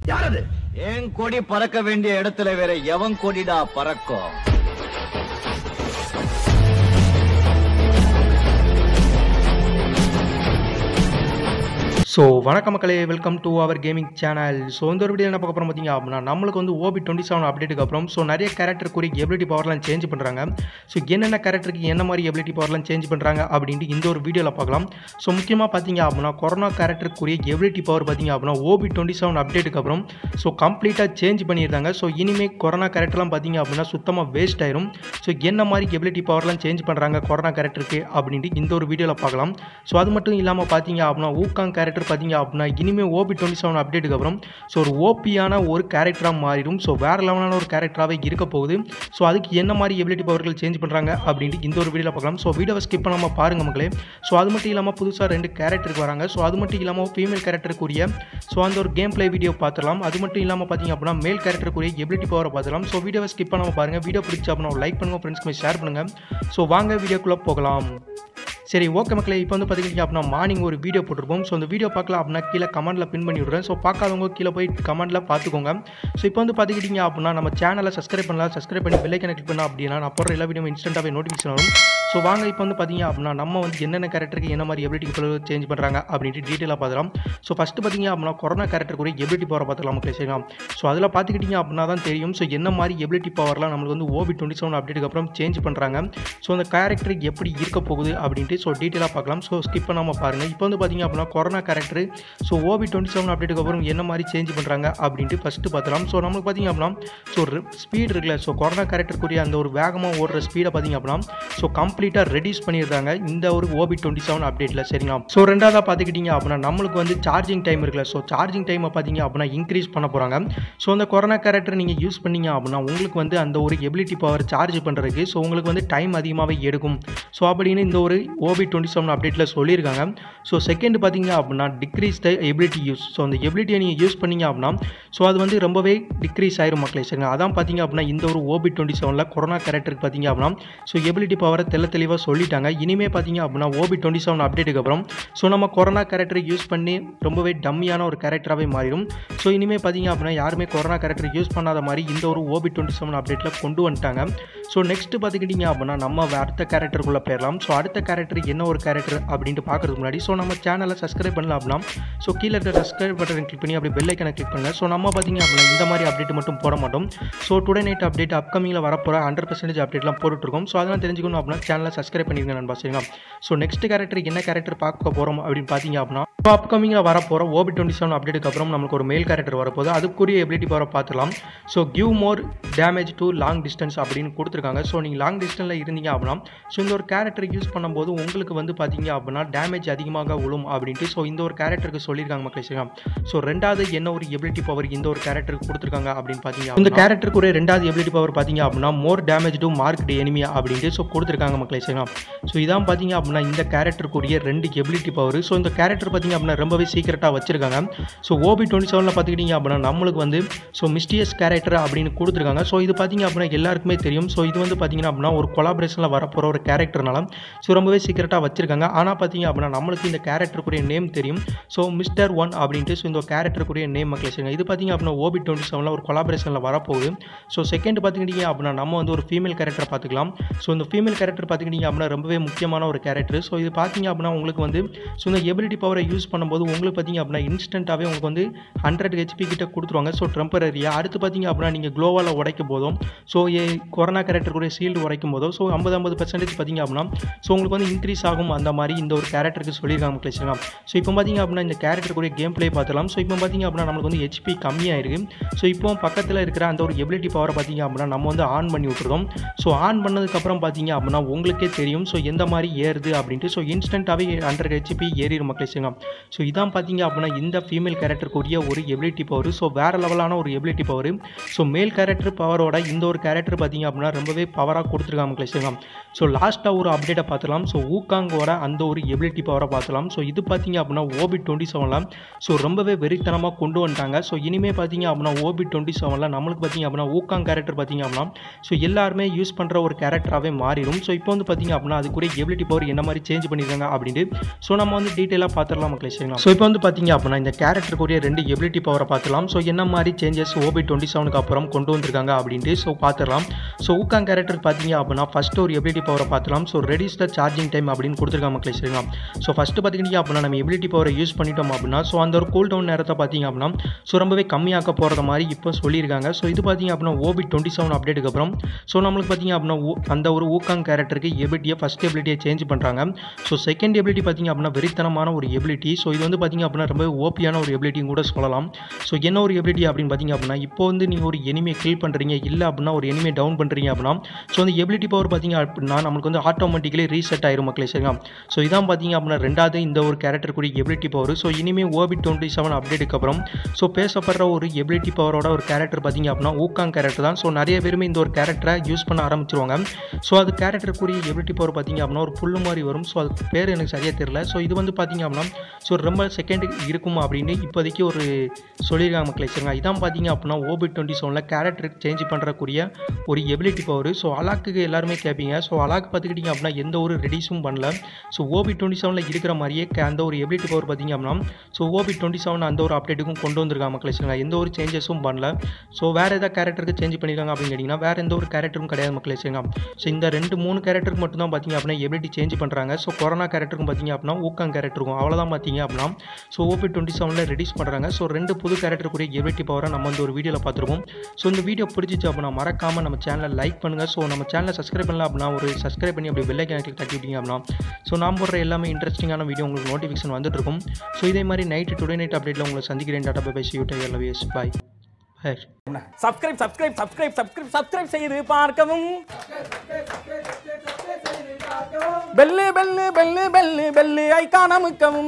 யாரது என் கொடி பறக்க வேண்டிய இடத்துல வேற எவன் கொடிடா பறக்கும் ஸோ வணக்க மக்களே welcome to our gaming channel so இந்த ஒரு வீடியோ என்ன பார்க்க போகிறோம் பார்த்தீங்க அப்படின்னா நம்மளுக்கு வந்து ஓபி டுவெண்ட்டி செவன் அப்டேட்டுக்கு அப்புறம் ஸோ நிறைய கேரக்டர் கூடிய எபிலிட்டி பவர்லாம் சேஞ்ச் பண்ணுறாங்க ஸோ என்னென்ன கேரக்டருக்கு என்ன மாதிரி எபிலிட்டி பவர்லாம் சேஞ்ச் பண்ணுறாங்க அப்படின்ட்டு இந்த ஒரு வீடியோவில் பார்க்கலாம் ஸோ முக்கியமாக பார்த்தீங்க அப்படின்னா கொரோனா கேரக்டருக்குரிய எபிலிட்டி பவர் பார்த்தீங்க அப்படின்னா ஓபி டுவெண்ட்டி செவன் அப்டேட்டுக்கு அப்புறம் ஸோ கம்ப்ளீட்டாக சேஞ்ச் பண்ணியிருந்தாங்க ஸோ இனிமேல் கொரோனா கேரக்டர்லாம் பார்த்தீங்க அப்படின்னா சுத்தமாக வேஸ்ட் ஆயிரும் ஸோ என்ன மாதிரி எபிலிட்டி பவர்லாம் சேஞ்ச் பண்ணுறாங்க கொரோனா கேரக்டருக்கு அப்படின்ட்டு இந்த ஒரு வீடியோவில் பார்க்கலாம் ஸோ அது மட்டும் இல்லாமல் பார்த்தீங்க அப்படின்னா ஊக்காங் கேரக்டர் பார்த்தீங்க அப்படின்னா இனிமேல் ஓபி டுவெண்ட்டி செவன் அப்டேட்டுக்கு அப்புறம் ஸோ ஒரு ஓபியான ஒரு கேரக்டராக மாறிடும் ஸோ வேறு லெவலான ஒரு கேரக்டராகவே இருக்க போகுது ஸோ அதுக்கு என்ன மாதிரி எபிலிட்டி பவர்கள் சேஞ்ச் பண்ணுறாங்க அப்படின்ட்டு இந்த ஒரு வீடியோவில் பார்க்கலாம் ஸோ வீடியோவை ஸ்கிப் பண்ணாமல் பாருங்க மக்களே ஸோ அது மட்டும் இல்லாமல் புதுசாக ரெண்டு கேரக்டருக்கு வராங்க ஸோ அது மட்டும் இல்லாமல் ஃபீமேல் கேரக்டருக்குரிய ஸோ அந்த ஒரு கேம் ப்ளே வீடியோ பார்த்துலாம் அது மட்டும் இல்லாமல் பார்த்தீங்க அப்படின்னா மேல் கேரக்டருக்குரிய எபிலிட்டி பவரை பார்த்துலாம் ஸோ வீடியோவை ஸ்கிப் பண்ணாமல் பாருங்கள் வீடியோ பிடிச்சா அப்படின்னா லைக் பண்ணுங்கள் ஃப்ரெண்ட்ஸ்க்கு ஷேர் பண்ணுங்கள் ஸோ வாங்க வீடியோக்குள்ளே போகலாம் சரி ஓகே மக்களே இப்போ வந்து பார்த்தீங்க அப்படின்னா மார்னிங் ஒரு வீடியோ போட்டிருப்போம் ஸோ அந்த வீடியோ பார்க்கலாம் அப்படின்னா கீழே கமெண்ட்டில் பின் பண்ணி விட்றேன் ஸோ பார்க்காதவங்க கீழே போய் கமெண்ட்டில் பார்த்துக்கோங்க ஸோ இப்போ வந்து பார்த்துக்கிட்டீங்க அப்படின்னா நம்ம சேனலை சப்ஸ்கிரைப் பண்ணலாம் சப்ஸ்கிரைப் பண்ணி பெல்லைக்கனை கிளிக் பண்ணா அப்படின்னா நான் போடுற எல்லா வீடியோ இன்ஸ்டன்ட்டாகவே நோட்டிஃபிகேஷன் வரும் ஸோ வாங்க இப்போ வந்து பார்த்தீங்க அப்படின்னா நம்ம வந்து என்னென்ன கேரக்டருக்கு என்ன மாதிரி எபிலிட்டி சேஞ்ச் பண்ணுறாங்க அப்படின்ட்டு டீட்டெயிலாக பார்த்துக்கலாம் ஸோ ஃபஸ்ட்டு பார்த்தீங்க அப்படின்னா கொரோனா கேரக்டருக்குரிய எபிலிட்டி பவரை பார்த்துக்கலாம் மக்களே சரிங்களா ஸோ அதில் பார்த்துக்கிட்டீங்க அப்படின்னா தான் தெரியும் ஸோ என்ன மாதிரி எபிலிட்டி பவர்லாம் நம்மளுக்கு வந்து ஓபி டுவெண்ட்டி செவன் அப்டேட்டுக்கு அப்புறம் சேஞ்ச் பண்ணுறாங்க ஸோ அந்த கேரக்டர் எப்படி இருக்க போகுது அப்படின்ட்டு ஸோ டீட்டெயிலாக பார்க்கலாம் ஸோ ஸ்கிப் பண்ணாமல் பாருங்கள் இப்போ வந்து பார்த்தீங்க அப்படின்னா corona character so OB twenty seven அப்டேட்டுக்கு அப்புறம் என்ன மாதிரி சேஞ்ச் பண்ணுறாங்க அப்படின்ட்டு ஃபஸ்ட்டு பார்த்துலாம் ஸோ நம்மளுக்கு பார்த்தீங்க அப்படின்னா ஸோ ஸ்பீட் இருக்குல்ல ஸோ கொரோனா கேரக்டருக்குரிய அந்த ஒரு வேகமாக ஓடுற ஸ்பீடை பார்த்தீங்க அப்படின்னா ஸோ கம்ப்ளீட்டாக ரெடியூஸ் பண்ணியிருந்தாங்க இந்த ஒரு ஓபி டுவெண்ட்டி செவன் அப்டேட்டில் சரிங்களா ஸோ ரெண்டாவதாக பார்த்துக்கிட்டிங்க அப்படின்னா நம்மளுக்கு வந்து சார்ஜிங் டைம் இருக்குல்ல ஸோ சார்ஜிங் டைமை பார்த்தீங்க அப்படின்னா இன்க்ரீஸ் பண்ண போகிறாங்க ஸோ அந்த கொரோனா கேரக்டர் நீங்கள் யூஸ் பண்ணீங்க அப்படின்னா உங்களுக்கு வந்து அந்த ஒரு எபிலிட்டி பவர் சார்ஜ் பண்ணுறதுக்கு ஸோ உங்களுக்கு வந்து டைம் அதிகமாகவே எடுக்கும் ஸோ அப்படின்னு இந்த ஒரு ஓபி டுவெண்ட்டி செவன் அப்டேட்டில் சொல்லியிருக்காங்க ஸோ செகண்ட் பார்த்தீங்க அப்படின்னா decrease the ability use so அந்த எபிலிட்டியை நீங்கள் யூஸ் பண்ணீங்க அப்படின்னா ஸோ அது வந்து ரொம்பவே டிக்ரீஸ் ஆயிரும் மக்களே சரிங்களா அதான் பார்த்தீங்க அப்படின்னா இந்த ஒரு ஓபி டுவெண்ட்டி செவனில் கொரோனா கேரக்டருக்கு பார்த்தீங்க அப்படின்னா ஸோ எபிலிட்டி பவரை தெள்ள தெளிவாக சொல்லிட்டாங்க இனிமே பார்த்தீங்க அப்படின்னா ஓபி டுவெண்ட்டி செவன் அப்டேட்டுக்கு அப்புறம் ஸோ நம்ம கொரோனா கேரக்டரை யூஸ் பண்ணி ரொம்பவே டம்மியான ஒரு கேரக்டராகவே மாறிடும் ஸோ இனிமேல் பார்த்தீங்க அப்படின்னா யாருமே கொரோனா கேரக்டர் யூஸ் பண்ணாத மாதிரி இந்த ஒரு ஓபி டுவெண்ட்டி செவன் அப்டேட்டில் கொண்டு வந்துட்டாங்க ஸோ நெக்ஸ்ட் பார்த்துக்கிட்டிங்க அப்படின்னா நம்ம அடுத்த கேரக்டருக்குள்ளே போயிடலாம் ஸோ அடுத்த கேரக்டர் என்ன ஒரு கேரக்டர் அப்படின்ட்டு பார்க்கறதுக்கு முன்னாடி ஸோ நம்ம சேனலை சப்ஸ்கிரைப் பண்ணலாம் அப்படின்னா ஸோ கீழே இருக்க சப்ஸ்கிரைப் பட்டன் கிளிக் பண்ணி அப்படி பெல் ஐக்கனை கிளிக் பண்ணுங்கள் ஸோ நம்ம பார்த்தீங்க அப்படின்னா இந்த மாதிரி அப்டேட் மட்டும் போட மாட்டோம் ஸோ டுடே நைட் அப்டேட் அப்கமிங்கில் வரப்போகிற ஹண்ட்ரட் பர்சன்டேஜ் அப்டேட்லாம் போட்டுட்ருக்கோம் ஸோ அதெல்லாம் தெரிஞ்சுக்கணும் அப்படின்னா சேனலை சப்ஸ்கிரைப் பண்ணிருங்க நண்பா சரிங்களா ஸோ நெக்ஸ்ட் கேரக்டர் என்ன கேரக்டர் பார்க்க போகிறோம் அப்படின்னு பார்த்தீங்க அப்படின்னா இப்போ அப்கமிங்கில் வரப்போகிற ஓபி டுவெண்ட்டி செவன் அப்டேட்டுக்கு அப்புறம் நமக்கு ஒரு மெயில் கேரக்டர் வரப்போகுது அதுக்குரிய எபிலிட்டி பவரை பார்த்துலாம் so give more damage to long distance அப்படின்னு கொடுத்துருக்காங்க ஸோ நீங்கள் லாங் டிஸ்டன்ஸில் இருந்தீங்க அப்படின்னா ஸோ இந்த ஒரு கேரக்டர் யூஸ் பண்ணும்போது உங்களுக்கு வந்து பார்த்தீங்க அப்படின்னா டேமேஜ் அதிகமாக விழும் அப்படின்ட்டு ஸோ இந்த ஒரு கேரக்டருக்கு சொல்லியிருக்காங்க மக்களே சரிங்களா ஸோ ரெண்டாவது என்ன ஒரு எபிலிட்டி பவர் இந்த ஒரு கேரக்டருக்கு கொடுத்துருக்காங்க அப்படின்னு பார்த்தீங்க இந்த கேரக்டருக்கு ஒரு ரெண்டாவது எபிலிட்டி பவர் பார்த்தீங்க அப்படின்னா மோர் டேமேஜ் டு மார்க் எனிமியா அப்படின்ட்டு ஸோ கொடுத்துருக்காங்க மக்களே சரிங்களா ஸோ இதான் பார்த்தீங்க அப்படின்னா இந்த கேரக்டருக்குரிய ரெண்டு எபிலிட்டி பவர் ஸோ இந்த கேரக்டர் பார்த்தீங்க அப்படின்னா ரொம்பவே சீக்கிரட்டாக வச்சிருக்காங்க ஸோ ஓபி டுவெண்ட்டி செவனில் பார்த்துக்கிட்டிங்க அப்படின்னா நம்மளுக்கு வந்து ஸோ மிஸ்டியஸ் கேரக்டர் அப்படின்னு கொடுத்துருக்காங்க ஸோ இது பார்த்தீங்க அப்படின்னா எல்லாருக்குமே தெரியும் ஸோ இது வந்து பார்த்தீங்கன்னா அப்படின்னா ஒரு கொலாபரேஷனில் வரப்போகிற ஒரு கேரக்டர்னால ஸோ ரொம்பவே சீக்கிரட்டாக வச்சிருக்காங்க ஆனால் பார்த்தீங்க அப்படின்னா நம்மளுக்கு இந்த கேரக்டருக்குரிய நேம் தெரியும் ஸோ மிஸ்டர் ஒன் அப்படின்ட்டு ஸோ இந்த கேரக்டருக்குரிய நேம் மக்களே சரிங்க இது பார்த்தீங்க அப்படின்னா ஓபி டுவெண்ட்டி செவனில் ஒரு கொலாபரேஷனில் வரப்போகுது ஸோ செகண்ட் பார்த்துக்கிட்டிங்க அப்படின்னா நம்ம வந்து ஒரு ஃபீமேல் கேரக்டர் பார்த்துக்கலாம் ஸோ இந்த ஃபீமேல் கேரக்டர் பார்த்துக்கிட்டிங்க அப்படின்னா ரொம்பவே முக்கியமான ஒரு கேரக்டர் ஸோ இது பார்த்தீங்க அப்படின்னா உங்களுக்கு வந்து ஸோ இந்த எபிலிட்டி பவரை யூஸ் பண்ணும்போது உங்களுக்கு பார்த்தீங்க அப்படின்னா இன்ஸ்டண்ட்டாகவே உங்களுக்கு வந்து ஹண்ட்ரட் ஹெச்பி கிட்ட கொடுத்துருவாங்க ஸோ டெம்பரரியாக அடுத்து பார்த்தீங்க அப்படின்னா நீங்கள் க்ளோவால் உடைக்கும் போதும் ஸோ கொரோனா கேரக்டருக்குரிய ஷீல்டு உடைக்கும் போதும் ஸோ ஐம்பது ஐம்பது பர்சன்டேஜ் பார்த்தீங்க அப்படின்னா ஸோ உங்களுக்கு வந்து இன்க்ரீஸ் ஆகும் அந்த மாதிரி இந்த ஒரு கேரக்டருக்கு சொல்லியிருக்காங்க கிளச்சிக்கலாம் ஸோ இப்போ பார்த்தீங்க அப்படின்னா இந்த கேரக்டருக்குரிய கேம் ப்ளே பார்த்துலாம் ஸோ இப்போ பார்த்தீங்க அப்படின்னா நமக்கு வந்து ஹெச்பி கம்மியாக இருக்குது ஸோ இப்போ பக்கத்தில் இருக்கிற அந்த ஒரு எபிலிட்டி பவரை பார்த்தீங்க அப்படின்னா நம்ம வந்து ஆன் பண்ணி விட்டுருந்தோம் ஸோ ஆன் பண்ணதுக்கப்புறம் பார்த்தீங்க அப்படின்னா உங்களுக்கே தெரியும் ஸோ எந்த மாதிரி ஏறுது அப்படின்ட்டு ஸோ இன்ஸ்டண்ட்டாகவே ஹண்ட்ரட் ஹெச்பி ஏறிடும் மக்களே செய்யலாம் ஸோ இதான் பார்த்தீங்க அப்படின்னா இந்த ஃபீமேல் கேரக்டருக்குரிய ஒரு எபிலிட்டி பவர் ஸோ வேறு லெவலான ஒரு ability power so male character பவரோட இந்த ஒரு கேரக்டர் பார்த்தீங்க அப்படின்னா ரொம்பவே பவராக கொடுத்துருக்காங்க மக்களே செய்யலாம் ஸோ லாஸ்ட்டாக ஒரு அப்டேட்டை பார்த்துலாம் ஸோ ஊக்காங்கோட அந்த ஒரு எபிலிட்டி பவரை பார்த்துலாம் ஸோ இது பார்த்தீங்க அப்படின்னா ஓபி டுவெண்ட்டி செவனில் ஸோ ரொம்பவே வெறித்தனமாக கொண்டு வந்துட்டாங்க ஸோ இனிமேல் பார்த்தீங்க அப்படின்னா ஓபி டுவெண்ட்டி செவனில் நம்மளுக்கு பார்த்தீங்க அப்படின்னா ஊக்காங் கேரக்டர் பார்த்தீங்க அப்படின்னா ஸோ எல்லாருமே யூஸ் பண்ணுற ஒரு கேரக்டராகவே மாறிடும் ஸோ இப்போ வந்து பார்த்தீங்க அப்படின்னா அதுக்குரிய எபிலிட்டி பவர் என்ன மாதிரி சேஞ்ச் பண்ணியிருக்காங்க அப்படின்ட்டு ஸோ நம்ம வந்து டீட்டெயிலாக பார்த்துடலாம் மக்களே சரிங்களா ஸோ இப்போ வந்து பார்த்தீங்க அப்படின்னா இந்த கேரக்டருக்குரிய ரெண்டு எபிலிட்டி பவரை பார்த்துலாம் ஸோ என்ன மாதிரி சேஞ்சஸ் ஓபி டுவெண்ட்டி செவனுக்கு அப்புறம் கொண்டு வந்திருக்காங்க அப்படின்ட்டு ஸோ பார்த்துடலாம் ஸோ ஊக்காங் கேரக்டர் பார்த்தீங்க அப்படின்னா ஃபஸ்ட்டு ஒரு எபிலிட்டி பவரை பார்த்துலாம் so reduce the charging time அப்படின்னு கொடுத்துருக்காங்க மக்களே சரிங்களா ஸோ ஃபஸ்ட்டு பார்த்துக்கிட்டீங்க அப்படின்னா நம்ம எபிலிட்டி பவரை யூஸ் பண்ணிட்டோம் அப்படின்னா ஸோ அந்த ஒரு கூல் டவுன் நேரத்தை பார்த்தீங்க அப்படின்னா ஸோ ரொம்பவே கம்மியாக்க போகிறத மாதிரி இப்போ சொல்லியிருக்காங்க ஸோ இது பார்த்தீங்க அப்படின்னா ஓபி டுவெண்ட்டி செவன் அப்டேட்டுக்கு அப்புறம் ஸோ நம்மளுக்கு பார்த்தீங்க அப்படின்னா ஊ- அந்த ஒரு ஊக்காங் கேரக்டருக்கு எபிலிட்டியை ஃபஸ்ட் எபிலிட்டியை சேஞ்ச் பண்ணுறாங்க ஸோ செகண்ட் எபிலிட்டி பார்த்தீங்க அப்படின்னா வெறித்தனமான ஒரு எபிலிட்டி ஸோ இது வந்து பார்த்தீங்க அப்படின்னா ரொம்ப ஓபியான ஒரு எபிலிட்டியும் கூட சொல்லலாம் ஸோ என்ன ஒரு எபிலிட்டி அப்படின்னு பார்த்தீங்க அப்படின்னா இப்போ வந்து நீங்கள் ஒரு எனிமே கில் பண்ணுறீங்க இல்லை அப்படின்னா ஒரு எனிமே டவுன் பண்ணுறீங்க அப்படின்னா ஸோ அந்த எபிலிட்டி பவர் பார்த்தீங்க அப்படின்னா நம்மளுக்கு வந்து ஆட்டோமேட்டிக்கலி ரீசெட் ஆயிரும் மக்களே சரிங்களா ஸோ இதான் பார்த்தீங்க அப்படின்னா ரெண்டாவது இந்த ஒரு கேரக்டர் கூடிய எபிலிட்டி பவர் ஸோ இனிமேல் ஓபி டுவெண்ட்டி செவன் அப்டேட்டுக்கு அப்புறம் ஸோ பேசப்படுற ஒரு எபிலிட்டி பவரோட ஒரு கேரக்டர் பார்த்தீங்க அப்படின்னா ஊக்காங் கேரக்டர் தான் ஸோ நிறைய பேருமே இந்த ஒரு கேரக்டரை யூஸ் பண்ண ஆரம்பிச்சிருவாங்க ஸோ அது கேரக்டருக்குரிய எபிலிட்டி பவர் பார்த்தீங்க அப்படின்னா ஒரு புல்லு மாதிரி வரும் ஸோ அது பேர் எனக்கு சரியாக தெரியல ஸோ இது வந்து பார்த்தீங்க அப்படின்னா ஸோ ரொம்ப செகண்ட் இருக்கும் அப்படின்னு இப்போதைக்கு ஒரு சொல்லியிருக்காங்க மக்களே சரிங்களா இதான் பார்த்தீங்க அப்படின்னா ஓபி டுவெண்ட்டி செவனில் கேரக்டருக்கு சேஞ்ச் பண்ணுறக்கூடிய ஒரு எபிலிட்டி பவர் ஸோ அலாக்கு எல்லாருமே கேட்பீங்க ஸோ அலாக்கு பார்த்துக்கிட்டிங்க அப்படின்னா எந்த ஒரு ரெடியூஸும் பண்ணல ஸோ ஓபி டுவெண்ட்டி செவனில் இருக்கிற மாதிரியே க- அந்த ஒரு எபிலிட்டி பவர் பார்த்தீங்க அப்படின்னா ஸோ ஓபி டுவெண்ட்டி செவன் அந்த ஒரு அப்டேட்டுக்கும் கொண்டு வந்திருக்காங்க மக்களே சரிங்களா எந்த ஒரு சேஞ்சஸும் பண்ணல ஸோ வேறு ஏதாவது கேரக்டருக்கு சேஞ்ச் பண்ணியிருக்காங்க அப்படின்னு கேட்டிங்கன்னா வேறு எந்த ஒரு கேரக்டரும் கிடையாது மக்களே சரிங்களா ஸோ இந்த ரெண்டு மூணு கேரக்டருக்கு மட்டும் தான் பார்த்தீங்க அப்படின்னா எபிலிட்டி சேஞ்ச் பண்ணுறாங்க ஸோ கொரோனா கேரக்டருக்கும் பார்த்தீங்க அப்படின்னா ஊக்காங் கேரக்டருக்கும் அவ்வளோதான் பார்த்தீங்க அப்படின்னா ஸோ ஓபி டுவெண்ட்டி செவனில் ரெடியூஸ் பண்ணுறாங்க ஸோ ரெண்டு புது கேரக்டருக்குரிய எபிலிட்டி பவரை நம்ம வந்து ஒரு வீடியோவில் பார்த்துருக்கோம் ஸோ இந்த வீடியோ பிடிச்சிச்சு அப்படின்னா மறக்காமல் நம்ம சேனலை லைக் பண்ணுங்கள் ஸோ நம்ம சேனலை சப்ஸ்கிரைப் பண்ணல அப்படின்னா ஒரு சப்ஸ்கிரைப் பண்ணி அப்படி பெல்லை கணக்கில் தட்டி விட்டீங்க அப்படின்னா ஸோ நான் போடுற எல்லாமே இன்ட்ரெஸ்டிங்கான வீடியோ உங்களுக்கு நோட்டிஃபிகேஷன் வந்துட்டு இருக்கும் ஸோ இதே மாதிரி நைட்டு டுடே நைட் அப்டேட்டில் உங்களை சந்திக்கிறேன் tata bye see you love யூஸ் bye bye subscribe subscribe subscribe subscribe subscribe செய்து பார்க்கவும் bell bell bell bell bell icon அமுக்கவும்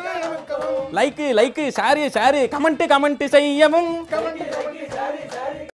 like like share share comment comment செய்யவும்